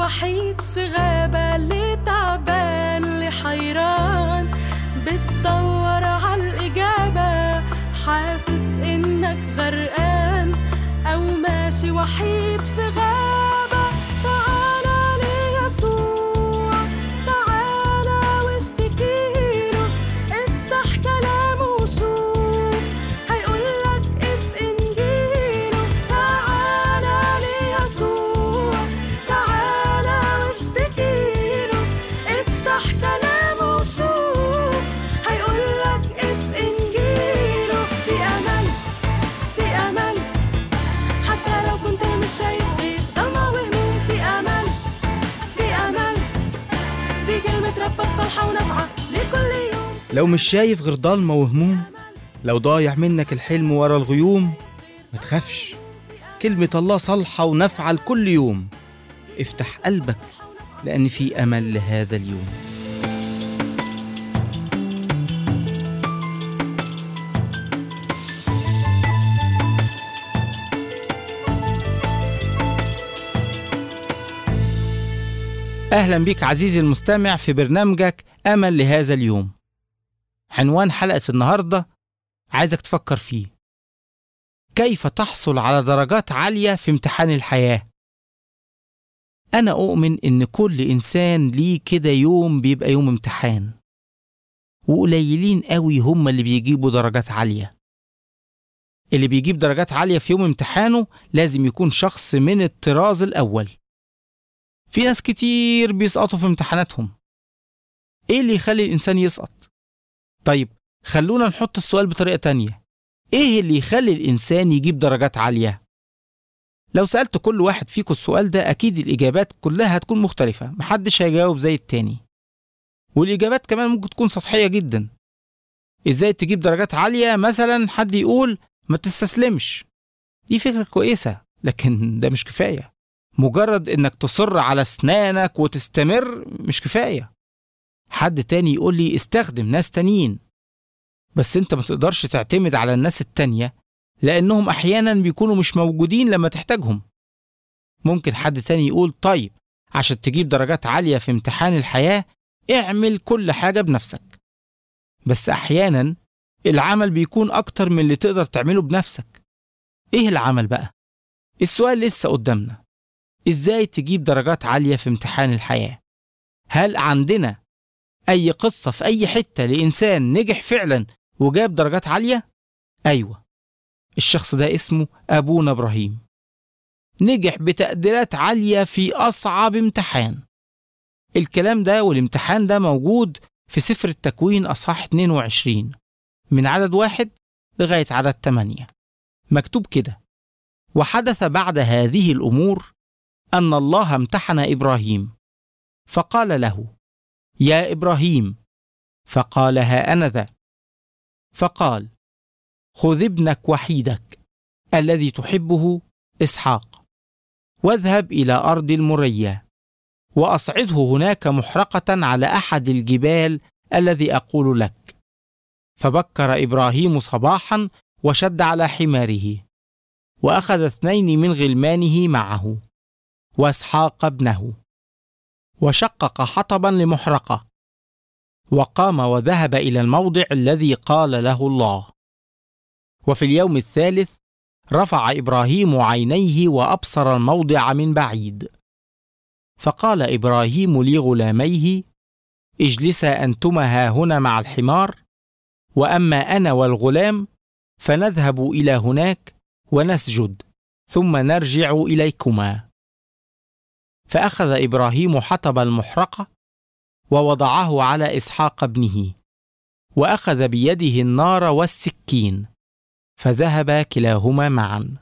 وحيد في غابة اللي تعبان اللي حيران بتدور عالإجابة حاسس إنك غرقان أو ماشي وحيد في غابة تعالى ليسوع تعالى واشتكيله افتح كلامه وشوف هيقولك اف انجيله تعالى ليسوع تعالى واشتكيله افتح كلامه وشوف هيقولك اف انجيله في امل في امل حتى لو كنت مش شايف غير ضلمة وهموم في امل في امل دي كلمة ربك صالحة ونافعة لكل يوم لو مش شايف غير ضلمة وهموم لو ضايع منك الحلم ورا الغيوم ما تخافش كلمة الله صالحة ونافعة لكل يوم افتح قلبك لأن في أمل لهذا اليوم أهلا بيك عزيزي المستمع في برنامجك أمل لهذا اليوم عنوان حلقة النهاردة عايزك تفكر فيه كيف تحصل على درجات عالية في امتحان الحياة أنا أؤمن إن كل إنسان ليه كده يوم بيبقى يوم امتحان وقليلين قوي هم اللي بيجيبوا درجات عالية اللي بيجيب درجات عالية في يوم امتحانه لازم يكون شخص من الطراز الأول في ناس كتير بيسقطوا في امتحاناتهم ايه اللي يخلي الانسان يسقط طيب خلونا نحط السؤال بطريقه تانية ايه اللي يخلي الانسان يجيب درجات عاليه لو سالت كل واحد فيكم السؤال ده اكيد الاجابات كلها هتكون مختلفه محدش هيجاوب زي التاني والاجابات كمان ممكن تكون سطحيه جدا ازاي تجيب درجات عاليه مثلا حد يقول ما تستسلمش دي فكره كويسه لكن ده مش كفايه مجرد انك تصر على اسنانك وتستمر مش كفايه حد تاني يقول لي استخدم ناس تانيين بس انت ما تقدرش تعتمد على الناس التانية لانهم احيانا بيكونوا مش موجودين لما تحتاجهم ممكن حد تاني يقول طيب عشان تجيب درجات عالية في امتحان الحياة اعمل كل حاجة بنفسك بس احيانا العمل بيكون اكتر من اللي تقدر تعمله بنفسك ايه العمل بقى السؤال لسه قدامنا ازاي تجيب درجات عالية في امتحان الحياة هل عندنا أي قصة في أي حتة لإنسان نجح فعلا وجاب درجات عالية؟ أيوة الشخص ده اسمه أبونا إبراهيم نجح بتقديرات عالية في أصعب امتحان الكلام ده والامتحان ده موجود في سفر التكوين أصحاح 22 من عدد واحد لغاية عدد 8 مكتوب كده وحدث بعد هذه الأمور أن الله امتحن إبراهيم فقال له يا إبراهيم فقال ها أنا ذا فقال خذ ابنك وحيدك الذي تحبه إسحاق واذهب إلى أرض المريا وأصعده هناك محرقة على أحد الجبال الذي أقول لك فبكر إبراهيم صباحا وشد على حماره وأخذ اثنين من غلمانه معه واسحاق ابنه وشقق حطبا لمحرقه وقام وذهب الى الموضع الذي قال له الله وفي اليوم الثالث رفع ابراهيم عينيه وابصر الموضع من بعيد فقال ابراهيم لغلاميه اجلسا انتما ها هنا مع الحمار واما انا والغلام فنذهب الى هناك ونسجد ثم نرجع اليكما فأخذ إبراهيم حطب المحرقة ووضعه على إسحاق ابنه، وأخذ بيده النار والسكين، فذهبا كلاهما معا.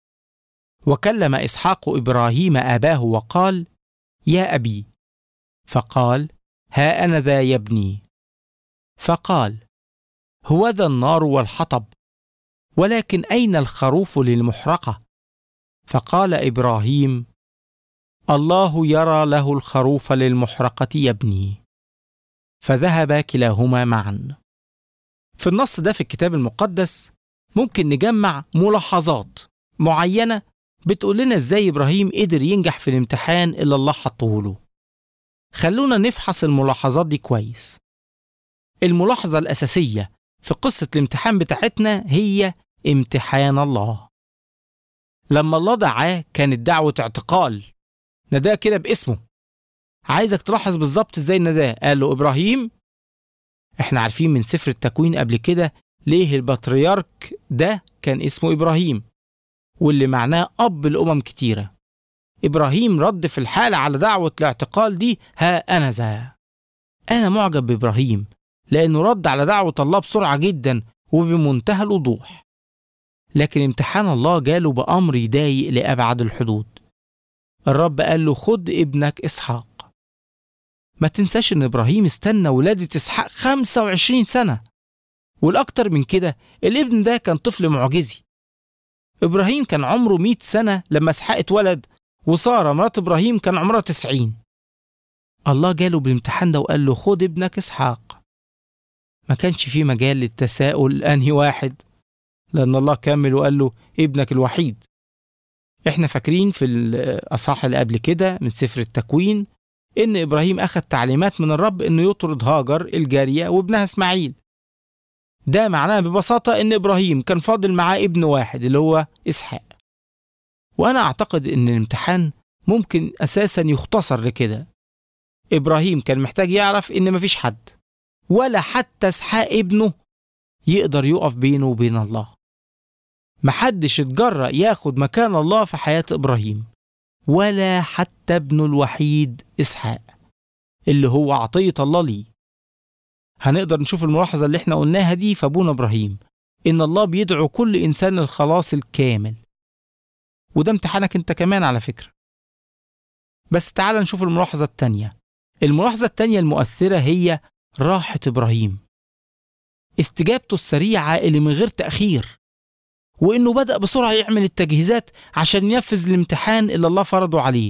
وكلم إسحاق إبراهيم أباه وقال: يا أبي، فقال: ها أنا ذا يا ابني. فقال: هوذا النار والحطب، ولكن أين الخروف للمحرقة؟ فقال إبراهيم: الله يرى له الخروف للمحرقة يا ابني فذهبا كلاهما معا في النص ده في الكتاب المقدس ممكن نجمع ملاحظات معينة بتقول لنا ازاي ابراهيم قدر ينجح في الامتحان اللي الله حطه له خلونا نفحص الملاحظات دي كويس الملاحظة الأساسية في قصة الامتحان بتاعتنا هي امتحان الله لما الله دعاه كانت دعوة اعتقال نداه كده باسمه عايزك تلاحظ بالظبط ازاي نداه قال له ابراهيم احنا عارفين من سفر التكوين قبل كده ليه البطريرك ده كان اسمه ابراهيم واللي معناه اب لامم كتيره ابراهيم رد في الحاله على دعوه الاعتقال دي ها انا ذا انا معجب بابراهيم لانه رد على دعوه الله بسرعه جدا وبمنتهى الوضوح لكن امتحان الله جاله بامر يضايق لابعد الحدود الرب قال له خد ابنك اسحاق ما تنساش ان ابراهيم استنى ولادة اسحاق 25 سنة والاكتر من كده الابن ده كان طفل معجزي ابراهيم كان عمره 100 سنة لما اسحاق اتولد وسارة مرات ابراهيم كان عمرها 90 الله جاله بالامتحان ده وقال له خد ابنك اسحاق ما كانش في مجال للتساؤل انهي واحد لان الله كمل وقال له ابنك الوحيد احنا فاكرين في الاصحاح اللي قبل كده من سفر التكوين ان ابراهيم اخذ تعليمات من الرب انه يطرد هاجر الجاريه وابنها اسماعيل ده معناه ببساطه ان ابراهيم كان فاضل معاه ابن واحد اللي هو اسحاق وانا اعتقد ان الامتحان ممكن اساسا يختصر لكده ابراهيم كان محتاج يعرف ان مفيش حد ولا حتى اسحاق ابنه يقدر يقف بينه وبين الله محدش اتجرأ ياخد مكان الله في حياة إبراهيم ولا حتى ابنه الوحيد إسحاق اللي هو عطية الله ليه هنقدر نشوف الملاحظة اللي احنا قلناها دي في أبونا إبراهيم إن الله بيدعو كل إنسان للخلاص الكامل وده امتحانك أنت كمان على فكرة بس تعال نشوف الملاحظة التانية الملاحظة التانية المؤثرة هي راحة إبراهيم استجابته السريعة اللي من غير تأخير وإنه بدأ بسرعة يعمل التجهيزات عشان ينفذ الامتحان اللي الله فرضه عليه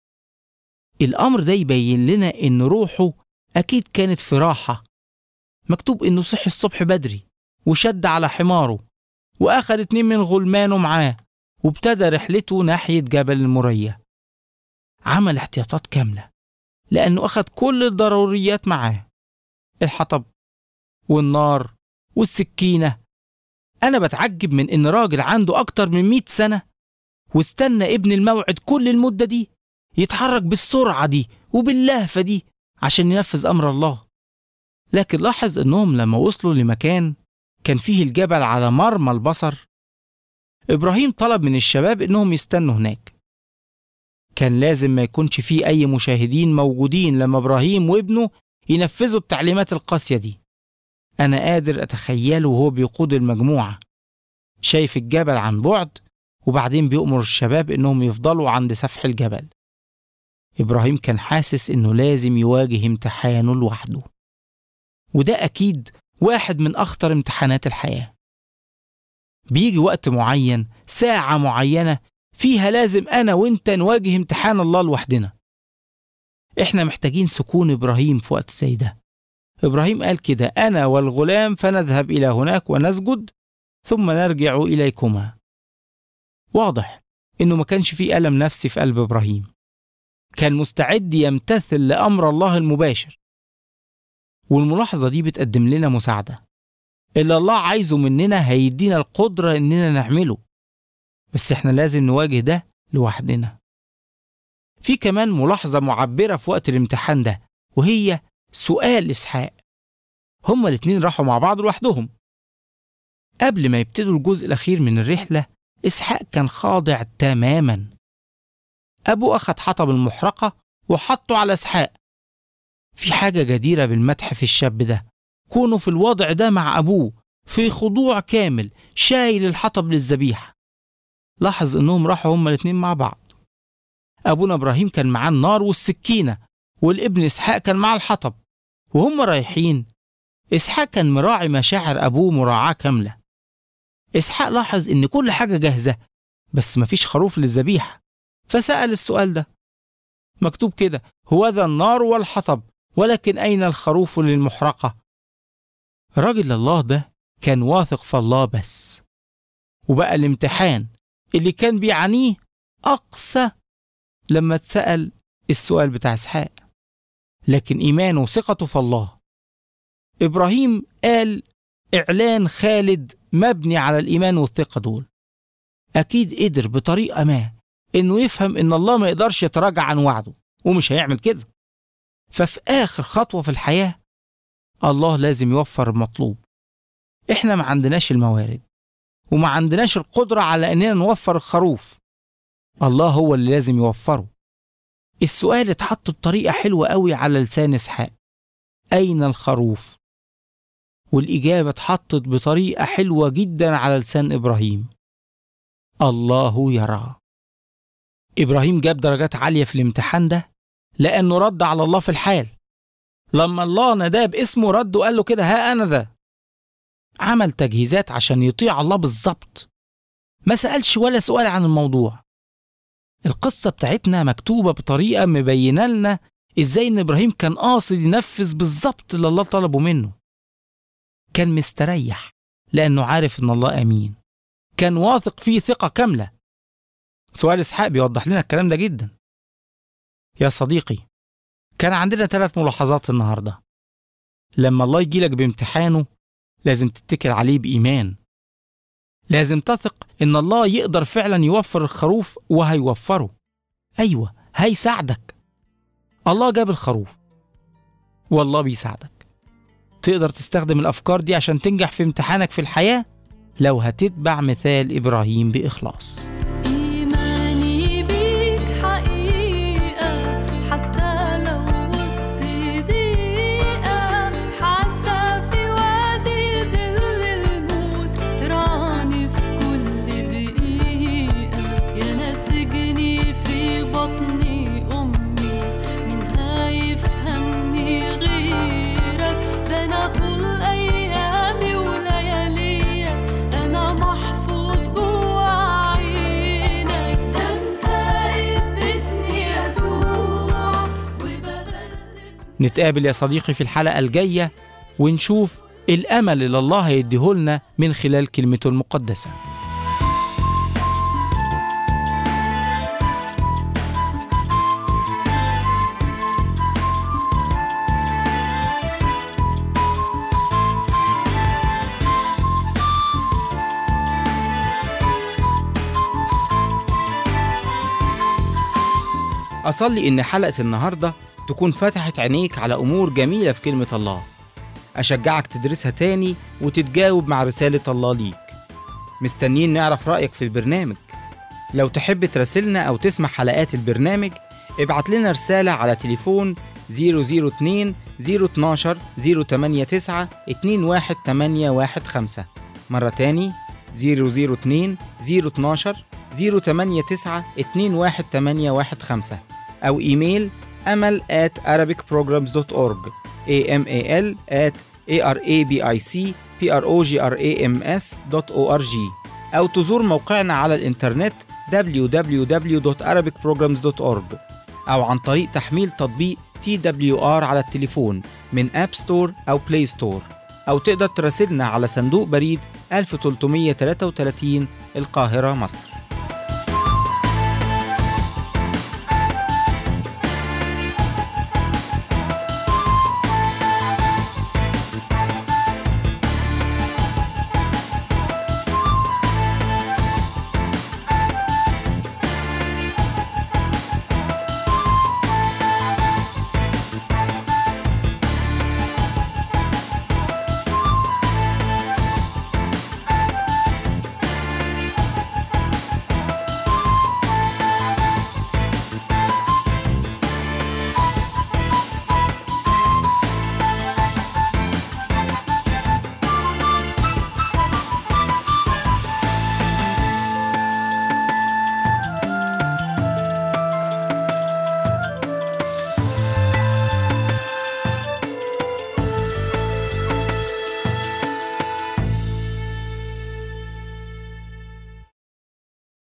الأمر ده يبين لنا إن روحه أكيد كانت في راحة مكتوب إنه صحي الصبح بدري وشد على حماره وأخذ اتنين من غلمانه معاه وابتدى رحلته ناحية جبل المرية عمل احتياطات كاملة لأنه أخذ كل الضروريات معاه الحطب والنار والسكينة أنا بتعجب من إن راجل عنده أكتر من مئة سنة واستنى ابن الموعد كل المدة دي يتحرك بالسرعة دي وباللهفة دي عشان ينفذ أمر الله لكن لاحظ إنهم لما وصلوا لمكان كان فيه الجبل على مرمى البصر إبراهيم طلب من الشباب إنهم يستنوا هناك كان لازم ما يكونش فيه أي مشاهدين موجودين لما إبراهيم وابنه ينفذوا التعليمات القاسية دي أنا قادر أتخيله وهو بيقود المجموعة شايف الجبل عن بعد وبعدين بيأمر الشباب إنهم يفضلوا عند سفح الجبل إبراهيم كان حاسس إنه لازم يواجه امتحانه لوحده وده أكيد واحد من أخطر امتحانات الحياة بيجي وقت معين ساعة معينة فيها لازم أنا وإنت نواجه امتحان الله لوحدنا إحنا محتاجين سكون إبراهيم في وقت زي ده إبراهيم قال كده أنا والغلام فنذهب إلى هناك ونسجد ثم نرجع إليكما واضح إنه ما كانش فيه ألم نفسي في قلب إبراهيم كان مستعد يمتثل لأمر الله المباشر والملاحظة دي بتقدم لنا مساعدة اللي الله عايزه مننا هيدينا القدرة إننا نعمله بس إحنا لازم نواجه ده لوحدنا في كمان ملاحظة معبرة في وقت الامتحان ده وهي سؤال إسحاق هما الاتنين راحوا مع بعض لوحدهم قبل ما يبتدوا الجزء الأخير من الرحلة إسحاق كان خاضع تماما أبوه أخد حطب المحرقة وحطه على إسحاق في حاجة جديرة بالمدح في الشاب ده كونه في الوضع ده مع أبوه في خضوع كامل شايل الحطب للذبيحة لاحظ إنهم راحوا هما الاتنين مع بعض أبونا إبراهيم كان معاه النار والسكينة والابن إسحاق كان معاه الحطب وهم رايحين إسحاق كان مراعي مشاعر أبوه مراعاة كاملة إسحاق لاحظ إن كل حاجة جاهزة بس مفيش خروف للذبيحة فسأل السؤال ده مكتوب كده هو ذا النار والحطب ولكن أين الخروف للمحرقة راجل الله ده كان واثق في الله بس وبقى الامتحان اللي كان بيعانيه أقسى لما اتسأل السؤال بتاع إسحاق لكن إيمانه وثقته في الله إبراهيم قال إعلان خالد مبني على الإيمان والثقة دول أكيد قدر بطريقة ما إنه يفهم إن الله ما يقدرش يتراجع عن وعده ومش هيعمل كده ففي آخر خطوة في الحياة الله لازم يوفر المطلوب إحنا ما عندناش الموارد وما عندناش القدرة على إننا نوفر الخروف الله هو اللي لازم يوفره السؤال اتحط بطريقة حلوة قوي على لسان إسحاق أين الخروف؟ والإجابة اتحطت بطريقة حلوة جدا على لسان إبراهيم الله يرى إبراهيم جاب درجات عالية في الامتحان ده لأنه رد على الله في الحال لما الله ناداه باسمه رد وقال له كده ها أنا ذا عمل تجهيزات عشان يطيع الله بالظبط ما سألش ولا سؤال عن الموضوع القصة بتاعتنا مكتوبة بطريقة مبينة لنا إزاي إن إبراهيم كان قاصد ينفذ بالظبط اللي الله طلبه منه كان مستريح لأنه عارف إن الله أمين كان واثق فيه ثقة كاملة سؤال إسحاق بيوضح لنا الكلام ده جدا يا صديقي كان عندنا ثلاث ملاحظات النهاردة لما الله يجيلك بامتحانه لازم تتكل عليه بإيمان لازم تثق إن الله يقدر فعلا يوفر الخروف وهيوفره أيوة هيساعدك الله جاب الخروف والله بيساعدك تقدر تستخدم الأفكار دي عشان تنجح في امتحانك في الحياة لو هتتبع مثال إبراهيم بإخلاص إيماني بيك حقيقة حتى لو وسط ضيقة حتى في وادي ظل الموت تراني في كل دقيقة يا ناسجني في بطني أمي من خايف همني غيرك ده أنا طول أيامي ولياليا أنا محفوظ جوا عينك ده أنت اديتني يسوع وبدل نتقابل يا صديقي في الحلقة الجاية ونشوف الأمل اللي الله هيديهولنا من خلال كلمته المقدسة أصلي إن حلقة النهاردة تكون فتحت عينيك على أمور جميلة في كلمة الله أشجعك تدرسها تاني وتتجاوب مع رسالة الله ليك مستنيين نعرف رأيك في البرنامج لو تحب تراسلنا أو تسمع حلقات البرنامج ابعت لنا رسالة على تليفون 002 012 089 21815 مرة تاني 002 012 089 21815 أو إيميل أمل at arabicprograms.org amal at arabicprograms.org أو تزور موقعنا على الإنترنت www.arabicprograms.org أو عن طريق تحميل تطبيق TWR على التليفون من أب ستور أو بلاي ستور أو تقدر تراسلنا على صندوق بريد 1333 القاهرة مصر